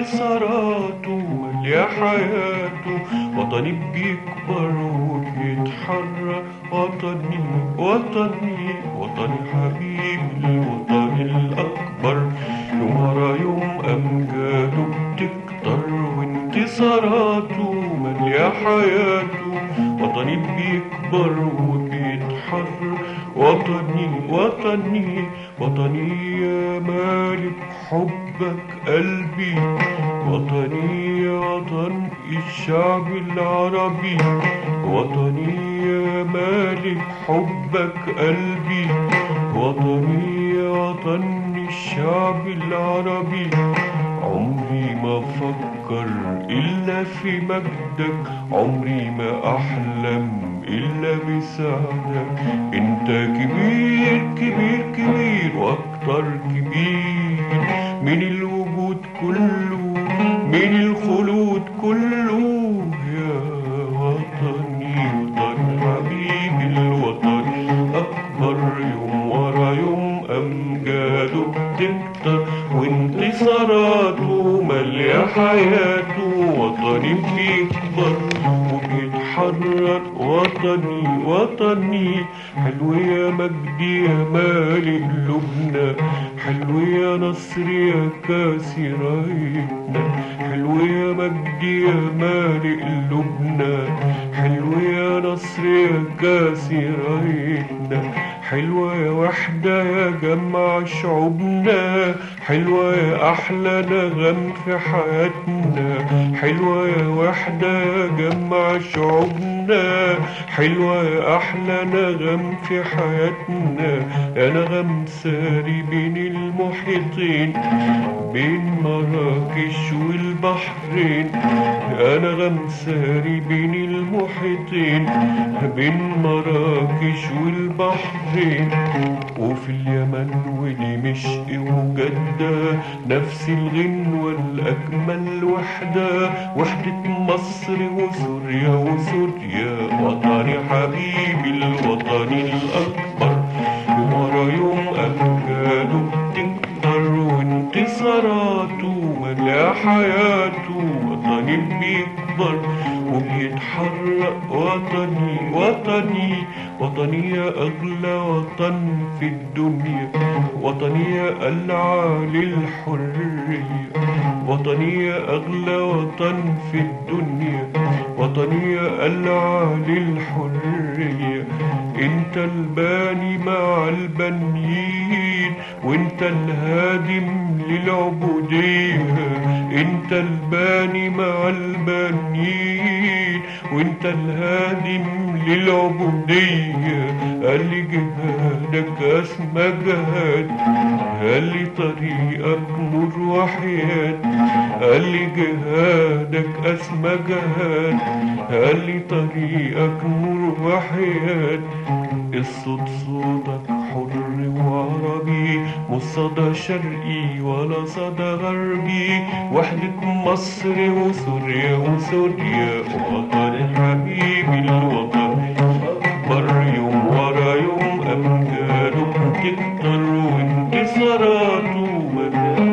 وانتصاراته مالية حياته وطني بيكبر وبيتحرك وطني وطني وطني حبيبي الوطن الأكبر يوم ورا يوم أمجاده بتكتر وانتصاراته مالية حياته وطني بيكبر وبيتحرك وطني وطني وطني يا مالك حبك قلبي وطني يا وطن الشعب العربي وطني يا مالك حبك قلبي وطني يا وطن الشعب العربي عمري ما فكر إلا في مجدك عمري ما أحلم إلا بسعدك أنت كبير كبير كبير وأكتر كبير من الوجود كله من الخلود كله يا وطني وطن حبيبي الوطن أكبر يوم ورا يوم أمجاده بتكتر وانتصاراته مالية حياته وطني بيكبر وبيتحرر وطني وطني حلو يا مجدي يا مالي قلوبنا حلو يا نصر يا كاسي رايتنا حلو يا مجدي يا مالي قلوبنا حلو يا نصر يا كاسي رايتنا حلوة يا وحدة يا جمع شعوبنا حلوة يا أحلى نغم في حياتنا حلوة يا وحدة يا جمع شعوبنا حلوة يا أحلى نغم في حياتنا يا نغم ساري بين المحيطين بين مراكش والبحرين يا نغم ساري بين المحيطين بين مراكش والبحرين وفي اليمن ودمشق وجدة نفس الغنوة الأجمل وحدة وحدة مصر وسوريا وسوريا وطني حبيبي الوطن الأكبر يوم ورا يوم أمجاده بتكتر وانتصاراته ملا حياته وطني بيكبر وبيتحرق وطني وطني وطني يا أغلى وطن في الدنيا وطني يا العالي الحرية وطني يا أغلى وطن في الدنيا وطني يا العالي الحرية انت الباني مع البنيين وانت الهادم للعبودية انت الباني مع البنيين وانت الهادم للعبودية قال لي جهادك اسمى جهاد قال لي طريقك نور وحياة قال لي جهادك اسمى جهاد قال لي طريقك نور وحياة الصوت صوتك حر وعربي مش صدى شرقي ولا صدى غربي وحدة مصر وسوريا وسوريا وطن حبيبي الوطن أكبر يوم ورا يوم أمجاده بتكتر وانتصاراته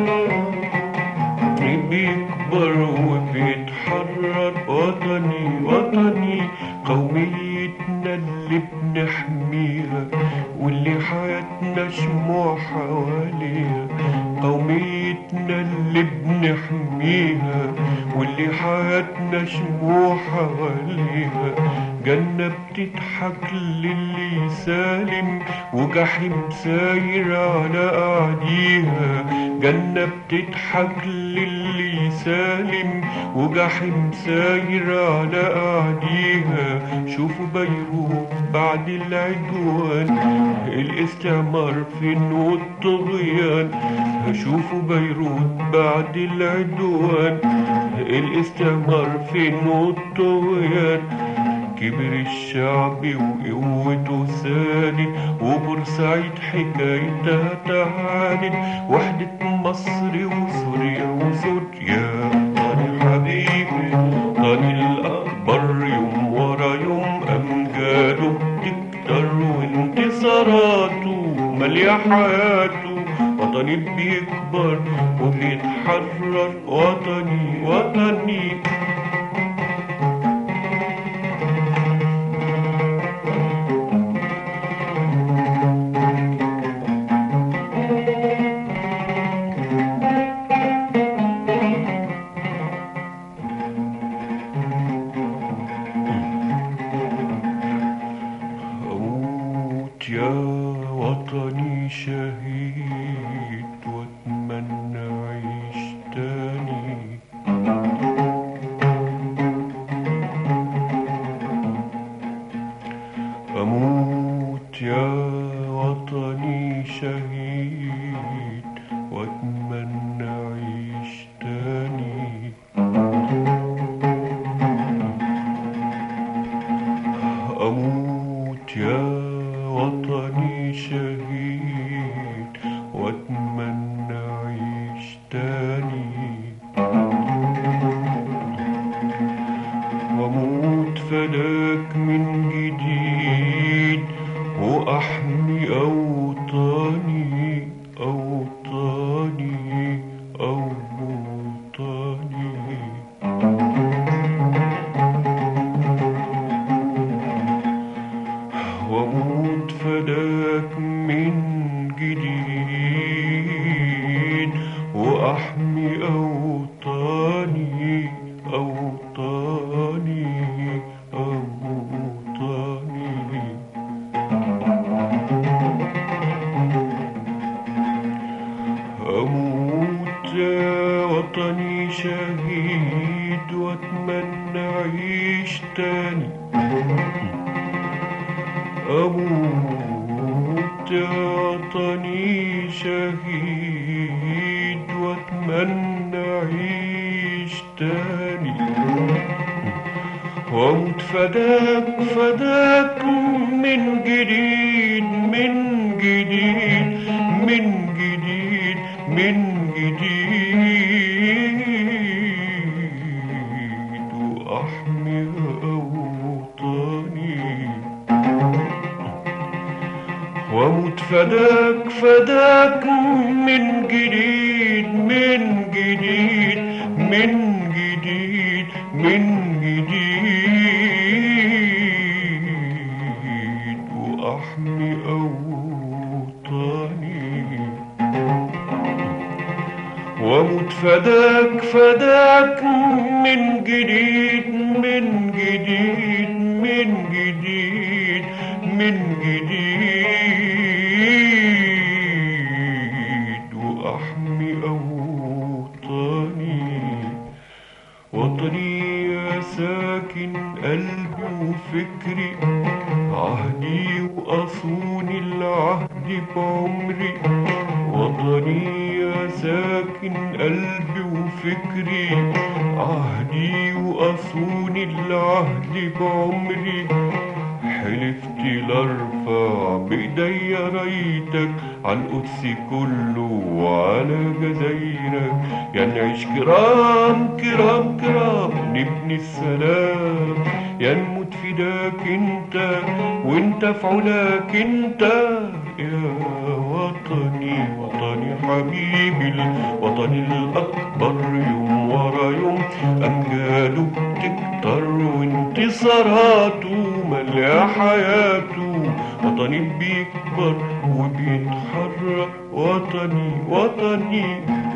مدى بيكبر وبيتحرر وطني وطني قوميتنا اللي بنحميها واللي حياتنا شموع حواليها قوميتنا اللي بنحميها واللي حياتنا شموع حواليها جنة بتضحك للي سالم وجحيم ساير على أعديها جنة بتضحك للي سالم وجحيم ساير على أعديها شوفوا بيروت بعد العدوان الاستعمار فين والطغيان شوفوا بيروت بعد العدوان الاستعمار فين والطغيان كبر الشعب وقوته سادت وبورسعيد حكايتها تعاند وحدة مصر وسوريا وسوريا طني حبيبي طني الأكبر يوم ورا يوم أمجاده بتكتر وانتصاراته مالية حياته وطني بيكبر وبيتحرك بيتحرر وطني وطني أموت يا وطني شهيد وأتمنى أعيش تاني أموت يا وطني شهيد وأتمنى أعيش تاني أموت يا وطني شهيد وأتمنى أعيش تاني وأموت فداك من جديد وأحمي أوطاني أوطاني أوطاني وأموت فداك من جديد وأحمي أوطاني أوطاني أوطاني أموت يا وطني شهيد وأتمنى أعيش تاني أموت يا وطني شهيد وأتمنى أعيش تاني وأموت فداك فداك من جديد من جديد من جديد من جديد وأحمي أوطاني واموت فداك فداك من جديد من جديد من جديد من جديد واحمي اوطاني واموت فداك فداك من جديد من جديد من جديد من جديد واحمي اوطاني وطني يا ساكن قلبي وفكري عهدي وأصون العهد بعمري وطني يا ساكن قلبي وفكري عهدي وأصون العهد بعمري حلفت لارفع بايدي رايتك عن قدسي كله وعلى جزايرك يا نعيش كرام كرام كرام نبني السلام يا نموت فداك انت وانت في علاك انت يا وطني وطني حبيبي الوطن الاكبر يوم ورا يوم امجاده بتكتر وانتصاراته مليا حياته وطني بيكبر وبيتحرك وطني وطني